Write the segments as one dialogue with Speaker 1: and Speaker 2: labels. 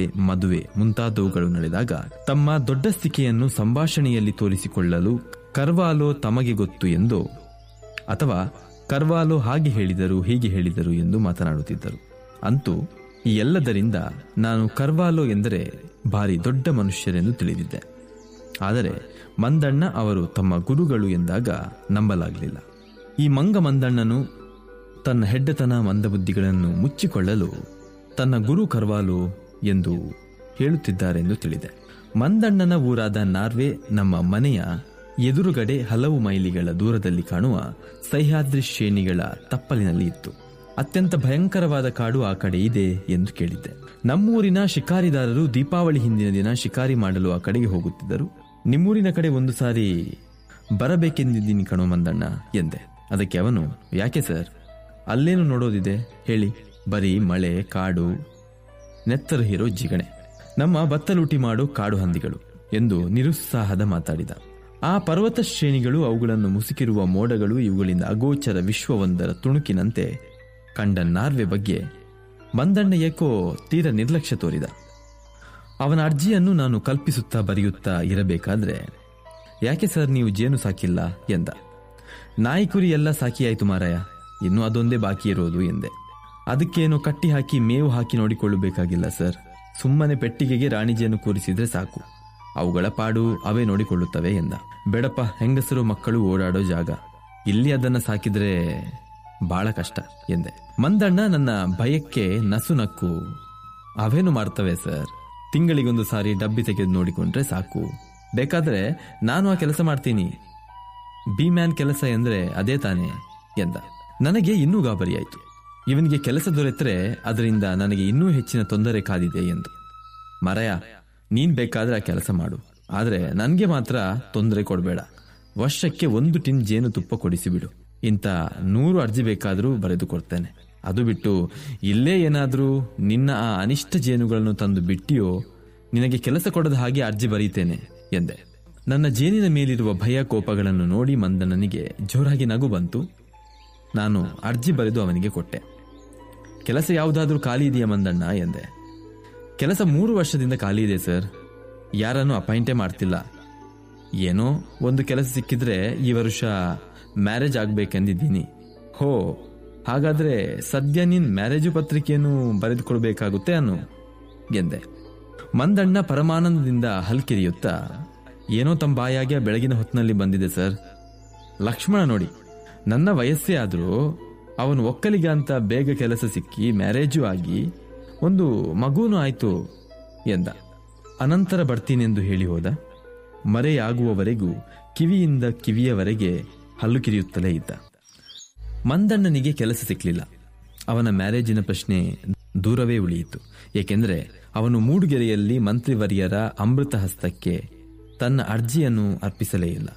Speaker 1: ಮದುವೆ ಮುಂತಾದವುಗಳು ನಡೆದಾಗ ತಮ್ಮ ದೊಡ್ಡಸ್ತಿಕೆಯನ್ನು ಸಂಭಾಷಣೆಯಲ್ಲಿ ತೋರಿಸಿಕೊಳ್ಳಲು ಕರ್ವಾಲೋ ತಮಗೆ ಗೊತ್ತು ಎಂದೋ ಅಥವಾ ಕರ್ವಾಲೋ ಹಾಗೆ ಹೇಳಿದರು ಹೀಗೆ ಹೇಳಿದರು ಎಂದು ಮಾತನಾಡುತ್ತಿದ್ದರು ಅಂತೂ ಈ ಎಲ್ಲದರಿಂದ ನಾನು ಕರ್ವಾಲೋ ಎಂದರೆ ಭಾರಿ ದೊಡ್ಡ ಮನುಷ್ಯರೆಂದು ತಿಳಿದಿದ್ದೆ ಆದರೆ ಮಂದಣ್ಣ ಅವರು ತಮ್ಮ ಗುರುಗಳು ಎಂದಾಗ ನಂಬಲಾಗಲಿಲ್ಲ ಈ ಮಂಗ ಮಂದಣ್ಣನು ತನ್ನ ಹೆಡ್ಡತನ ಮಂದಬುದ್ಧಿಗಳನ್ನು ಮುಚ್ಚಿಕೊಳ್ಳಲು ತನ್ನ ಗುರು ಕರ್ವಾಲು ಎಂದು ಹೇಳುತ್ತಿದ್ದಾರೆಂದು ತಿಳಿದೆ ಮಂದಣ್ಣನ ಊರಾದ ನಾರ್ವೆ ನಮ್ಮ ಮನೆಯ ಎದುರುಗಡೆ ಹಲವು ಮೈಲಿಗಳ ದೂರದಲ್ಲಿ ಕಾಣುವ ಸಹ್ಯಾದ್ರಿ ಶ್ರೇಣಿಗಳ ತಪ್ಪಲಿನಲ್ಲಿ ಇತ್ತು ಅತ್ಯಂತ ಭಯಂಕರವಾದ ಕಾಡು ಆ ಕಡೆ ಇದೆ ಎಂದು ಕೇಳಿದ್ದೆ ನಮ್ಮೂರಿನ ಶಿಕಾರಿದಾರರು ದೀಪಾವಳಿ ಹಿಂದಿನ ದಿನ ಶಿಕಾರಿ ಮಾಡಲು ಆ ಕಡೆಗೆ ಹೋಗುತ್ತಿದ್ದರು ನಿಮ್ಮೂರಿನ ಕಡೆ ಒಂದು ಸಾರಿ ಬರಬೇಕೆಂದಿದ್ದೀನಿ ಕಣೋ ಮಂದಣ್ಣ ಎಂದೆ ಅದಕ್ಕೆ ಅವನು ಯಾಕೆ ಸರ್ ಅಲ್ಲೇನು ನೋಡೋದಿದೆ ಹೇಳಿ ಬರೀ ಮಳೆ ಕಾಡು ನೆತ್ತರು ಹೀರೋ ಜಿಗಣೆ ನಮ್ಮ ಬತ್ತಲೂಟಿ ಮಾಡೋ ಕಾಡು ಹಂದಿಗಳು ಎಂದು ನಿರುತ್ಸಾಹದ ಮಾತಾಡಿದ ಆ ಪರ್ವತ ಶ್ರೇಣಿಗಳು ಅವುಗಳನ್ನು ಮುಸುಕಿರುವ ಮೋಡಗಳು ಇವುಗಳಿಂದ ಅಗೋಚರ ವಿಶ್ವವೊಂದರ ತುಣುಕಿನಂತೆ ಕಂಡ ನಾರ್ವೆ ಬಗ್ಗೆ ಮಂದಣ್ಣ ಏಕೋ ತೀರ ನಿರ್ಲಕ್ಷ್ಯ ತೋರಿದ ಅವನ ಅರ್ಜಿಯನ್ನು ನಾನು ಕಲ್ಪಿಸುತ್ತಾ ಬರೆಯುತ್ತಾ ಇರಬೇಕಾದ್ರೆ ಯಾಕೆ ಸರ್ ನೀವು ಜೇನು ಸಾಕಿಲ್ಲ ಎಂದ ನಾಯಿ ಕುರಿ ಎಲ್ಲ ಸಾಕಿಯಾಯಿತು ಮಾರಾಯ ಇನ್ನು ಅದೊಂದೇ ಬಾಕಿ ಇರೋದು ಎಂದೆ ಅದಕ್ಕೇನು ಕಟ್ಟಿ ಹಾಕಿ ಮೇವು ಹಾಕಿ ನೋಡಿಕೊಳ್ಳಬೇಕಾಗಿಲ್ಲ ಸರ್ ಸುಮ್ಮನೆ ಪೆಟ್ಟಿಗೆಗೆ ರಾಣಿ ಜೇನು ಕೂರಿಸಿದ್ರೆ ಸಾಕು ಅವುಗಳ ಪಾಡು ಅವೇ ನೋಡಿಕೊಳ್ಳುತ್ತವೆ ಎಂದ ಬೇಡಪ್ಪ ಹೆಂಗಸರು ಮಕ್ಕಳು ಓಡಾಡೋ ಜಾಗ ಇಲ್ಲಿ ಅದನ್ನ ಸಾಕಿದ್ರೆ ಬಹಳ ಕಷ್ಟ ಎಂದೆ ಮಂದಣ್ಣ ನನ್ನ ಭಯಕ್ಕೆ ನಸು ನಕ್ಕು ಅವೇನು ಮಾಡ್ತವೆ ಸರ್ ತಿಂಗಳಿಗೊಂದು ಸಾರಿ ಡಬ್ಬಿ ತೆಗೆದು ನೋಡಿಕೊಂಡ್ರೆ ಸಾಕು ಬೇಕಾದ್ರೆ ನಾನು ಆ ಕೆಲಸ ಮಾಡ್ತೀನಿ ಬಿ ಮ್ಯಾನ್ ಕೆಲಸ ಎಂದ್ರೆ ಅದೇ ತಾನೇ ಎಂದ ನನಗೆ ಇನ್ನೂ ಗಾಬರಿಯಾಯಿತು ಇವನಿಗೆ ಕೆಲಸ ದೊರೆತರೆ ಅದರಿಂದ ನನಗೆ ಇನ್ನೂ ಹೆಚ್ಚಿನ ತೊಂದರೆ ಕಾದಿದೆ ಎಂದು ಮರಯ ನೀನ್ ಬೇಕಾದ್ರೆ ಆ ಕೆಲಸ ಮಾಡು ಆದ್ರೆ ನನ್ಗೆ ಮಾತ್ರ ತೊಂದರೆ ಕೊಡಬೇಡ ವರ್ಷಕ್ಕೆ ಒಂದು ಟಿನ್ ಜೇನು ತುಪ್ಪ ಕೊಡಿಸಿಬಿಡು ಇಂಥ ನೂರು ಅರ್ಜಿ ಬೇಕಾದರೂ ಬರೆದು ಕೊಡ್ತೇನೆ ಅದು ಬಿಟ್ಟು ಇಲ್ಲೇ ಏನಾದರೂ ನಿನ್ನ ಆ ಅನಿಷ್ಟ ಜೇನುಗಳನ್ನು ತಂದು ಬಿಟ್ಟಿಯೋ ನಿನಗೆ ಕೆಲಸ ಕೊಡದ ಹಾಗೆ ಅರ್ಜಿ ಬರೀತೇನೆ ಎಂದೆ ನನ್ನ ಜೇನಿನ ಮೇಲಿರುವ ಭಯ ಕೋಪಗಳನ್ನು ನೋಡಿ ಮಂದಣ್ಣನಿಗೆ ಜೋರಾಗಿ ನಗು ಬಂತು ನಾನು ಅರ್ಜಿ ಬರೆದು ಅವನಿಗೆ ಕೊಟ್ಟೆ ಕೆಲಸ ಯಾವುದಾದ್ರೂ ಖಾಲಿ ಇದೆಯಾ ಮಂದಣ್ಣ ಎಂದೆ ಕೆಲಸ ಮೂರು ವರ್ಷದಿಂದ ಖಾಲಿ ಇದೆ ಸರ್ ಯಾರನ್ನು ಅಪಾಯಿಂಟೇ ಮಾಡ್ತಿಲ್ಲ ಏನೋ ಒಂದು ಕೆಲಸ ಸಿಕ್ಕಿದ್ರೆ ಈ ವರ್ಷ ಮ್ಯಾರೇಜ್ ಆಗ್ಬೇಕೆಂದಿದ್ದೀನಿ ಹೋ ಹಾಗಾದ್ರೆ ಸದ್ಯ ನೀನ್ ಮ್ಯಾರೇಜು ಪತ್ರಿಕೆಯನ್ನು ಬರೆದುಕೊಳ್ಬೇಕಾಗುತ್ತೆ ಅನ್ನು ಎಂದೆ ಮಂದಣ್ಣ ಪರಮಾನಂದದಿಂದ ಹಲ್ಕಿರಿಯುತ್ತಾ ಏನೋ ತಮ್ಮ ಬಾಯಾಗೆ ಬೆಳಗಿನ ಹೊತ್ತಿನಲ್ಲಿ ಬಂದಿದೆ ಸರ್ ಲಕ್ಷ್ಮಣ ನೋಡಿ ನನ್ನ ವಯಸ್ಸೇ ಆದರೂ ಅವನು ಒಕ್ಕಲಿಗ ಅಂತ ಬೇಗ ಕೆಲಸ ಸಿಕ್ಕಿ ಮ್ಯಾರೇಜು ಆಗಿ ಒಂದು ಮಗೂನು ಆಯ್ತು ಎಂದ ಅನಂತರ ಬರ್ತೀನೆಂದು ಹೇಳಿ ಹೋದ ಮರೆಯಾಗುವವರೆಗೂ ಕಿವಿಯಿಂದ ಕಿವಿಯವರೆಗೆ ಹಲ್ಲು ಕಿರಿಯುತ್ತಲೇ ಇದ್ದ ಮಂದಣ್ಣನಿಗೆ ಕೆಲಸ ಸಿಕ್ಕಲಿಲ್ಲ ಅವನ ಮ್ಯಾರೇಜಿನ ಪ್ರಶ್ನೆ ದೂರವೇ ಉಳಿಯಿತು ಏಕೆಂದರೆ ಅವನು ಮೂಡುಗೆರೆಯಲ್ಲಿ ಮಂತ್ರಿವರ್ಯರ ಅಮೃತ ಹಸ್ತಕ್ಕೆ ತನ್ನ ಅರ್ಜಿಯನ್ನು ಅರ್ಪಿಸಲೇ ಇಲ್ಲ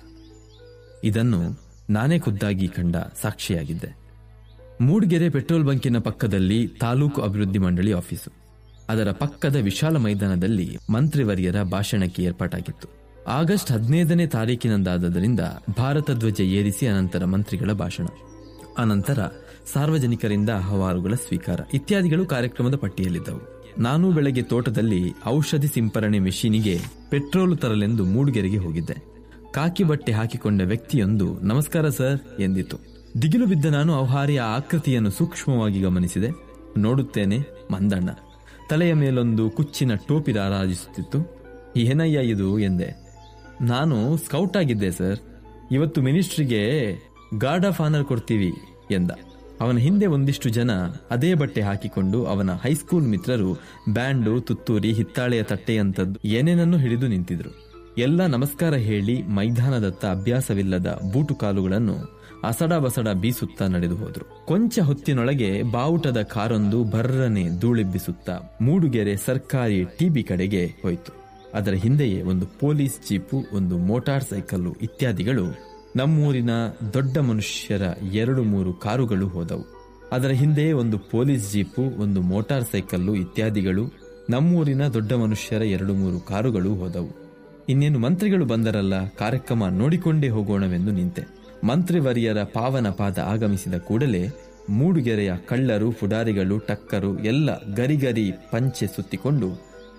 Speaker 1: ಇದನ್ನು ನಾನೇ ಖುದ್ದಾಗಿ ಕಂಡ ಸಾಕ್ಷಿಯಾಗಿದ್ದೆ ಮೂಡ್ಗೆರೆ ಪೆಟ್ರೋಲ್ ಬಂಕಿನ ಪಕ್ಕದಲ್ಲಿ ತಾಲೂಕು ಅಭಿವೃದ್ಧಿ ಮಂಡಳಿ ಆಫೀಸು ಅದರ ಪಕ್ಕದ ವಿಶಾಲ ಮೈದಾನದಲ್ಲಿ ಮಂತ್ರಿವರ್ಯರ ಭಾಷಣಕ್ಕೆ ಏರ್ಪಾಟಾಗಿತ್ತು ಆಗಸ್ಟ್ ಹದಿನೈದನೇ ತಾರೀಕಿನಂದಾದ್ದರಿಂದ ಭಾರತ ಧ್ವಜ ಏರಿಸಿ ಅನಂತರ ಮಂತ್ರಿಗಳ ಭಾಷಣ ಅನಂತರ ಸಾರ್ವಜನಿಕರಿಂದ ಅಹವಾಲುಗಳ ಸ್ವೀಕಾರ ಇತ್ಯಾದಿಗಳು ಕಾರ್ಯಕ್ರಮದ ಪಟ್ಟಿಯಲ್ಲಿದ್ದವು ನಾನು ಬೆಳಗ್ಗೆ ತೋಟದಲ್ಲಿ ಔಷಧಿ ಸಿಂಪರಣೆ ಮೆಷಿನಿಗೆ ಪೆಟ್ರೋಲು ತರಲೆಂದು ಮೂಡುಗೆರೆಗೆ ಹೋಗಿದ್ದೆ ಕಾಕಿ ಬಟ್ಟೆ ಹಾಕಿಕೊಂಡ ವ್ಯಕ್ತಿಯೊಂದು ನಮಸ್ಕಾರ ಸರ್ ಎಂದಿತು ದಿಗಿಲು ಬಿದ್ದ ನಾನು ಅವಹಾರಿಯ ಆಕೃತಿಯನ್ನು ಸೂಕ್ಷ್ಮವಾಗಿ ಗಮನಿಸಿದೆ ನೋಡುತ್ತೇನೆ ಮಂದಣ್ಣ ತಲೆಯ ಮೇಲೊಂದು ಕುಚ್ಚಿನ ಟೋಪಿ ರಾರಾಜಿಸುತ್ತಿತ್ತು ಏನಯ್ಯ ಇದು ಎಂದೆ ನಾನು ಸ್ಕೌಟ್ ಆಗಿದ್ದೆ ಸರ್ ಇವತ್ತು ಮಿನಿಸ್ಟ್ರಿಗೆ ಗಾರ್ಡ್ ಆಫ್ ಆನರ್ ಕೊಡ್ತೀವಿ ಎಂದ ಅವನ ಹಿಂದೆ ಒಂದಿಷ್ಟು ಜನ ಅದೇ ಬಟ್ಟೆ ಹಾಕಿಕೊಂಡು ಅವನ ಹೈಸ್ಕೂಲ್ ಮಿತ್ರರು ಬ್ಯಾಂಡು ತುತ್ತೂರಿ ಹಿತ್ತಾಳೆಯ ತಟ್ಟೆಯಂಥದ್ದು ಏನೇನನ್ನು ಹಿಡಿದು ನಿಂತಿದ್ರು ಎಲ್ಲ ನಮಸ್ಕಾರ ಹೇಳಿ ಮೈದಾನದತ್ತ ಅಭ್ಯಾಸವಿಲ್ಲದ ಬೂಟು ಕಾಲುಗಳನ್ನು ಅಸಡ ಬಸಡ ಬೀಸುತ್ತಾ ನಡೆದು ಹೋದ್ರು ಕೊಂಚ ಹೊತ್ತಿನೊಳಗೆ ಬಾವುಟದ ಕಾರೊಂದು ಬರ್ರನೆ ಧೂಳೆಬ್ಬಿಸುತ್ತಾ ಮೂಡುಗೆರೆ ಸರ್ಕಾರಿ ಟಿಬಿ ಕಡೆಗೆ ಹೋಯಿತು ಅದರ ಹಿಂದೆಯೇ ಒಂದು ಪೊಲೀಸ್ ಜೀಪು ಒಂದು ಮೋಟಾರ್ ಸೈಕಲ್ಲು ಇತ್ಯಾದಿಗಳು ನಮ್ಮೂರಿನ ದೊಡ್ಡ ಮನುಷ್ಯರ ಎರಡು ಮೂರು ಕಾರುಗಳು ಹೋದವು ಅದರ ಹಿಂದೆಯೇ ಒಂದು ಪೊಲೀಸ್ ಜೀಪು ಒಂದು ಮೋಟಾರ್ ಸೈಕಲ್ಲು ಇತ್ಯಾದಿಗಳು ನಮ್ಮೂರಿನ ದೊಡ್ಡ ಮನುಷ್ಯರ ಎರಡು ಮೂರು ಕಾರುಗಳು ಹೋದವು ಇನ್ನೇನು ಮಂತ್ರಿಗಳು ಬಂದರಲ್ಲ ಕಾರ್ಯಕ್ರಮ ನೋಡಿಕೊಂಡೇ ಹೋಗೋಣವೆಂದು ನಿಂತೆ ಮಂತ್ರಿವರಿಯರ ಪಾವನ ಪಾದ ಆಗಮಿಸಿದ ಕೂಡಲೇ ಮೂಡುಗೆರೆಯ ಕಳ್ಳರು ಪುಡಾರಿಗಳು ಟಕ್ಕರು ಎಲ್ಲ ಗರಿಗರಿ ಪಂಚೆ ಸುತ್ತಿಕೊಂಡು